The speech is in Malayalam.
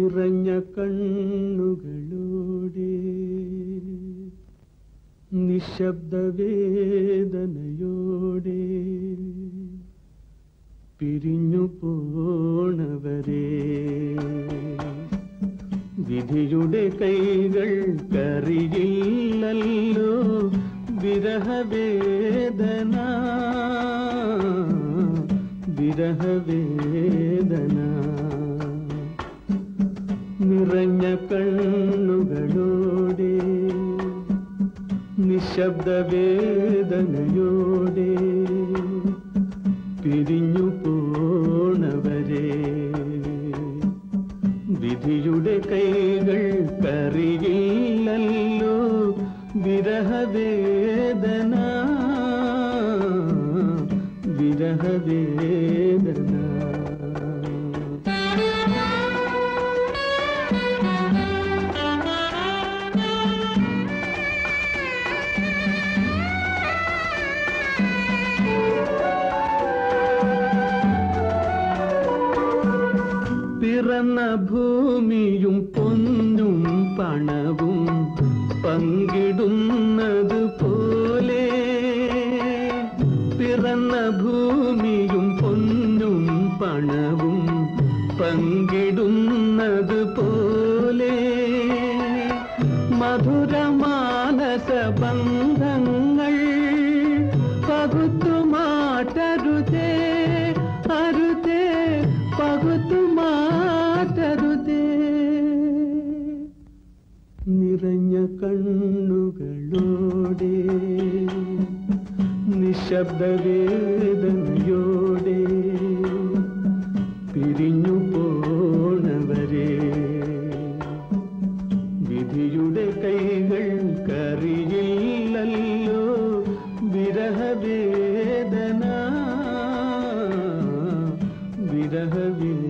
നിറഞ്ഞ കണ്ണുകളോടെ നിശബ്ദവേദനയോടെ പിരിഞ്ഞു പോണവരെ വിധിയുടെ കൈകൾ കറിയില്ലല്ലോ വിരഹവേദന വിരഹവേദന നിറഞ്ഞ കണ്ണുകളോടെ നിശബ്ദവേദനയോടെ പിരിഞ്ഞു പോണവരെ വിധിയുടെ കൈകൾ കറിയില്ലല്ലോ വിരഹവേദന വിരഹവേദന പിറന്ന ഭൂമിയും പൊന്നും പണവും പങ്കിടുന്നത് പോലെ പിറന്ന ഭൂമിയും പൊന്നും പണവും പങ്കിടുന്നത് പോലെ മധുരമാനസ ബന്ധങ്ങൾ പകുത്തുമാട്ടരുതേ അരുതേ പകുത്തുമാട്ടരുതേ നിറഞ്ഞ കണ്ണുകളോടെ നിശബ്ദവേദനയോടെ പിരിഞ്ഞു പോണവരെ വിധിയുടെ കൈകൾ കറിയില്ലല്ലോ വിരഹവേദന വിരഹവേദന